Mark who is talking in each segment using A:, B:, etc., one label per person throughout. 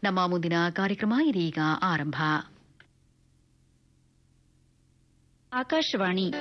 A: ನಮ್ಮ ಮುಂದಿನ ಕಾರ್ಯಕ್ರಮ ಇದೀಗ ಆರಂಭ
B: ಆಕಾಶವಾಣಿ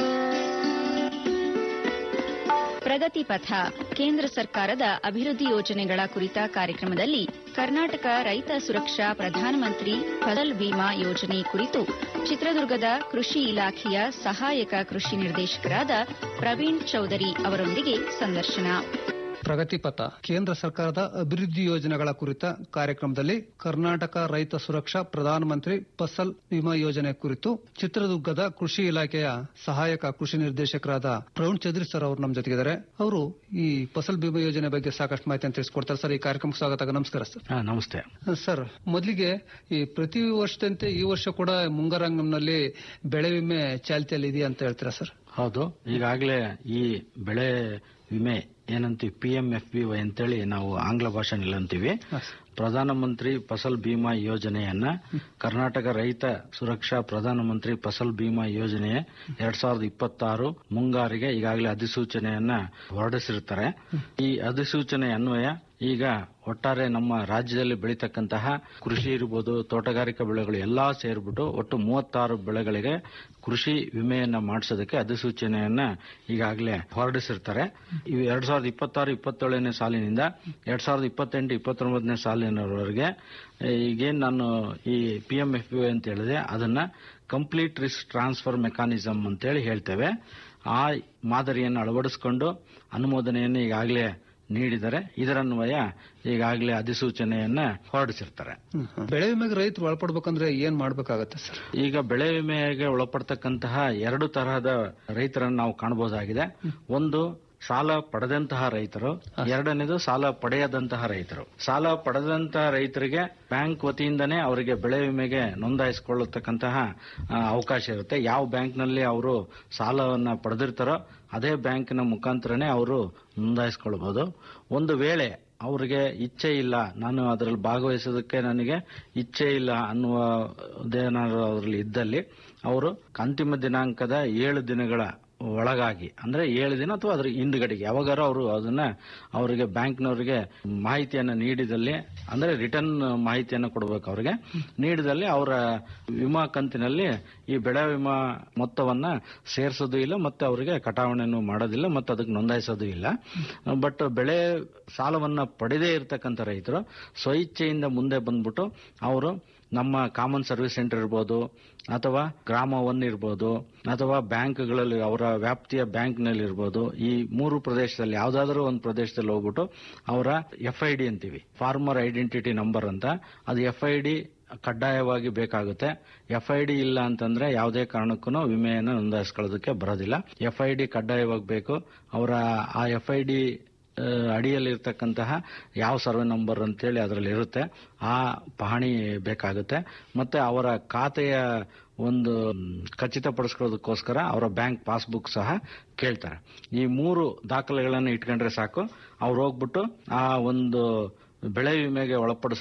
B: ಪ್ರಗತಿ ಪಥ ಕೇಂದ್ರ ಸರ್ಕಾರದ ಅಭಿವೃದ್ಧಿ ಯೋಜನೆಗಳ ಕುರಿತ ಕಾರ್ಯಕ್ರಮದಲ್ಲಿ ಕರ್ನಾಟಕ ರೈತ ಸುರಕ್ಷಾ ಪ್ರಧಾನಮಂತ್ರಿ ಫಸಲ್ ಬಿಮಾ ಯೋಜನೆ ಕುರಿತು ಚಿತ್ರದುರ್ಗದ ಕೃಷಿ ಇಲಾಖೆಯ ಸಹಾಯಕ ಕೃಷಿ ನಿರ್ದೇಶಕರಾದ ಪ್ರವೀಣ್ ಚೌಧರಿ ಅವರೊಂದಿಗೆ ಸಂದರ್ಶನ
C: ಪ್ರಗತಿಪಥ ಕೇಂದ್ರ ಸರ್ಕಾರದ ಅಭಿವೃದ್ಧಿ ಯೋಜನೆಗಳ ಕುರಿತ ಕಾರ್ಯಕ್ರಮದಲ್ಲಿ ಕರ್ನಾಟಕ ರೈತ ಸುರಕ್ಷಾ ಪ್ರಧಾನಮಂತ್ರಿ ಫಸಲ್ ವಿಮಾ ಯೋಜನೆ ಕುರಿತು ಚಿತ್ರದುರ್ಗದ ಕೃಷಿ ಇಲಾಖೆಯ ಸಹಾಯಕ ಕೃಷಿ ನಿರ್ದೇಶಕರಾದ ಪ್ರವೀಣ್ ಚೌಧರಿ ಸರ್ ಅವರು ನಮ್ಮ ಜೊತೆಗಿದ್ದಾರೆ ಅವರು ಈ ಫಸಲ್ ಬಿಮಾ ಯೋಜನೆ ಬಗ್ಗೆ ಸಾಕಷ್ಟು ಮಾಹಿತಿಯನ್ನು ತಿಳಿಸ್ಕೊಡ್ತಾರೆ ಸರ್ ಈ ಕಾರ್ಯಕ್ರಮಕ್ಕೆ ಸ್ವಾಗತ ನಮಸ್ಕಾರ ಸರ್
D: ಹಾ ನಮಸ್ತೆ
C: ಸರ್ ಮೊದಲಿಗೆ ಈ ಪ್ರತಿ ವರ್ಷದಂತೆ ಈ ವರ್ಷ ಕೂಡ ಮುಂಗಾರಂಗಂನಲ್ಲಿ ಬೆಳೆ ವಿಮೆ ಚಾಲ್ತಿಯಲ್ಲಿ ಇದೆಯಾ ಅಂತ ಹೇಳ್ತೀರಾ ಸರ್
D: ಹೌದು ಈಗಾಗಲೇ ಈ ಬೆಳೆ ವಿಮೆ ಏನಂತೀವಿ P M F B Y ಅಂತೇಳಿ ನಾವು ಆಂಗ್ಲ ಭಾಷೆನಲ್ಲಿ ಅಂತೀವಿ ಪ್ರಧಾನಮಂತ್ರಿ ಫಸಲ್ ಬಿಮಾ ಯೋಜನೆಯನ್ನ ಕರ್ನಾಟಕ ರೈತ ಸುರಕ್ಷಾ ಪ್ರಧಾನಮಂತ್ರಿ ಫಸಲ್ ಬಿಮಾ ಯೋಜನೆ ಎರಡ್ ಸಾವಿರದ ಇಪ್ಪತ್ತಾರು ಮುಂಗಾರಿಗೆ ಈಗಾಗಲೇ ಅಧಿಸೂಚನೆಯನ್ನ ಹೊರಡಿಸಿರ್ತಾರೆ ಈ ಅಧಿಸೂಚನೆ ಅನ್ವಯ ಈಗ ಒಟ್ಟಾರೆ ನಮ್ಮ ರಾಜ್ಯದಲ್ಲಿ ಬೆಳೀತಕ್ಕಂತಹ ಕೃಷಿ ಇರ್ಬೋದು ತೋಟಗಾರಿಕಾ ಬೆಳೆಗಳು ಎಲ್ಲಾ ಸೇರ್ಬಿಟ್ಟು ಒಟ್ಟು ಮೂವತ್ತಾರು ಬೆಳೆಗಳಿಗೆ ಕೃಷಿ ವಿಮೆಯನ್ನ ಮಾಡಿಸೋದಕ್ಕೆ ಅಧಿಸೂಚನೆಯನ್ನ ಈಗಾಗಲೇ ಹೊರಡಿಸಿರ್ತಾರೆ ಇವು ಎರಡ್ ಸಾವಿರದ ಇಪ್ಪತ್ತಾರು ಇಪ್ಪತ್ತೇಳನೇ ಸಾಲಿನಿಂದ ಎರಡ್ ಸಾವಿರದ ಇಪ್ಪತ್ತೆಂಟು ಇಪ್ಪತ್ತೊಂಬತ್ತನೇ ಸಾಲಿನವರೆಗೆ ಈಗೇನ್ ನಾನು ಈ ಪಿ ಎಂ ಎಫ್ ಯು ಅಂತ ಹೇಳಿದೆ ಅದನ್ನ ಕಂಪ್ಲೀಟ್ ರಿಸ್ಕ್ ಟ್ರಾನ್ಸ್ಫರ್ ಮೆಕಾನಿಸಮ್ ಅಂತೇಳಿ ಹೇಳ್ತೇವೆ ಆ ಮಾದರಿಯನ್ನು ಅಳವಡಿಸಿಕೊಂಡು ಅನುಮೋದನೆಯನ್ನು ಈಗಾಗಲೇ ನೀಡಿದರೆ ಇದರನ್ವಯ ಈಗಾಗಲೇ ಅಧಿಸೂಚನೆಯನ್ನ ಹೊರಡಿಸಿರ್ತಾರೆ
C: ಬೆಳೆ ವಿಮೆಗೆ ರೈತರು ಒಳಪಡ್ಬೇಕಂದ್ರೆ ಏನ್ ಮಾಡ್ಬೇಕಾಗತ್ತೆ ಸರ್
D: ಈಗ ಬೆಳೆ ವಿಮೆಗೆ ಒಳಪಡ್ತಕ್ಕಂತಹ ಎರಡು ತರಹದ ರೈತರನ್ನು ನಾವು ಕಾಣಬಹುದಾಗಿದೆ ಒಂದು ಸಾಲ ಪಡೆದಂತಹ ರೈತರು ಎರಡನೇದು ಸಾಲ ಪಡೆಯದಂತಹ ರೈತರು ಸಾಲ ಪಡೆದಂತಹ ರೈತರಿಗೆ ಬ್ಯಾಂಕ್ ವತಿಯಿಂದನೇ ಅವರಿಗೆ ಬೆಳೆ ವಿಮೆಗೆ ನೋಂದಾಯಿಸಿಕೊಳ್ಳತಕ್ಕಂತಹ ಆ, ಅವಕಾಶ ಇರುತ್ತೆ ಯಾವ ಬ್ಯಾಂಕ್ನಲ್ಲಿ ಅವರು ಸಾಲವನ್ನ ಪಡೆದಿರ್ತಾರೋ ಅದೇ ಬ್ಯಾಂಕಿನ ಮುಖಾಂತರನೇ ಅವರು ನೋಂದಾಯಿಸಿಕೊಳ್ಬಹುದು ಒಂದು ವೇಳೆ ಅವರಿಗೆ ಇಚ್ಛೆ ಇಲ್ಲ ನಾನು ಅದರಲ್ಲಿ ಭಾಗವಹಿಸೋದಕ್ಕೆ ನನಗೆ ಇಚ್ಛೆ ಇಲ್ಲ ಅನ್ನುವುದೇನಾದ್ರು ಅದರಲ್ಲಿ ಇದ್ದಲ್ಲಿ ಅವರು ಅಂತಿಮ ದಿನಾಂಕದ ಏಳು ದಿನಗಳ ಒಳಗಾಗಿ ಅಂದ್ರೆ ಏಳು ದಿನ ಅಥವಾ ಅದ್ರ ಹಿಂದ್ಗಡೆಗೆ ಯಾವಾಗಾರು ಅವರು ಅದನ್ನ ಅವರಿಗೆ ಬ್ಯಾಂಕ್ನವರಿಗೆ ಮಾಹಿತಿಯನ್ನು ನೀಡಿದಲ್ಲಿ ಅಂದ್ರೆ ರಿಟರ್ನ್ ಮಾಹಿತಿಯನ್ನು ಕೊಡಬೇಕು ಅವರಿಗೆ ನೀಡಿದಲ್ಲಿ ಅವರ ವಿಮಾ ಕಂತಿನಲ್ಲಿ ಈ ಬೆಳೆ ವಿಮಾ ಮೊತ್ತವನ್ನ ಸೇರಿಸೋದು ಇಲ್ಲ ಮತ್ತೆ ಅವರಿಗೆ ಕಟಾವಣೆಯನ್ನು ಮಾಡೋದಿಲ್ಲ ಮತ್ತೆ ಅದಕ್ಕೆ ನೋಂದಾಯಿಸೋದು ಇಲ್ಲ ಬಟ್ ಬೆಳೆ ಸಾಲವನ್ನ ಪಡೆದೇ ಇರತಕ್ಕಂಥ ರೈತರು ಸ್ವಇಚ್ಛೆಯಿಂದ ಮುಂದೆ ಬಂದ್ಬಿಟ್ಟು ಅವರು ನಮ್ಮ ಕಾಮನ್ ಸರ್ವಿಸ್ ಸೆಂಟರ್ ಇರ್ಬೋದು ಅಥವಾ ಗ್ರಾಮ ಒನ್ ಇರ್ಬೋದು ಅಥವಾ ಬ್ಯಾಂಕ್ಗಳಲ್ಲಿ ಅವರ ವ್ಯಾಪ್ತಿಯ ಬ್ಯಾಂಕ್ನಲ್ಲಿ ಇರ್ಬೋದು ಈ ಮೂರು ಪ್ರದೇಶದಲ್ಲಿ ಯಾವ್ದಾದರೂ ಒಂದು ಪ್ರದೇಶದಲ್ಲಿ ಹೋಗ್ಬಿಟ್ಟು ಅವರ ಎಫ್ ಐ ಡಿ ಅಂತೀವಿ ಫಾರ್ಮರ್ ಐಡೆಂಟಿಟಿ ನಂಬರ್ ಅಂತ ಅದು ಎಫ್ ಐ ಡಿ ಕಡ್ಡಾಯವಾಗಿ ಬೇಕಾಗುತ್ತೆ ಎಫ್ ಐ ಡಿ ಇಲ್ಲ ಅಂತಂದ್ರೆ ಯಾವುದೇ ಕಾರಣಕ್ಕೂ ವಿಮೆಯನ್ನು ನೋಂದಾಯಿಸ್ಕೊಳ್ಳೋದಕ್ಕೆ ಬರೋದಿಲ್ಲ ಎಫ್ ಐ ಡಿ ಕಡ್ಡಾಯವಾಗಿ ಬೇಕು ಅವರ ಆ ಎಫ್ ಐ ಡಿ ಅಡಿಯಲ್ಲಿ ಇರ್ತಕ್ಕಂತಹ ಯಾವ ಸರ್ವೆ ನಂಬರ್ ಅಂತೇಳಿ ಅದರಲ್ಲಿ ಇರುತ್ತೆ ಆ ಪಹಣಿ ಬೇಕಾಗುತ್ತೆ ಮತ್ತೆ ಅವರ ಖಾತೆಯ ಒಂದು ಖಚಿತಪಡಿಸ್ಕೊಳ್ಳೋದಕ್ಕೋಸ್ಕರ ಅವರ ಬ್ಯಾಂಕ್ ಪಾಸ್ಬುಕ್ ಸಹ ಕೇಳ್ತಾರೆ ಈ ಮೂರು ದಾಖಲೆಗಳನ್ನು ಇಟ್ಕೊಂಡ್ರೆ ಸಾಕು ಅವ್ರು ಹೋಗ್ಬಿಟ್ಟು ಆ ಒಂದು ಬೆಳೆ ವಿಮೆಗೆ ಒಳಪಡಿಸ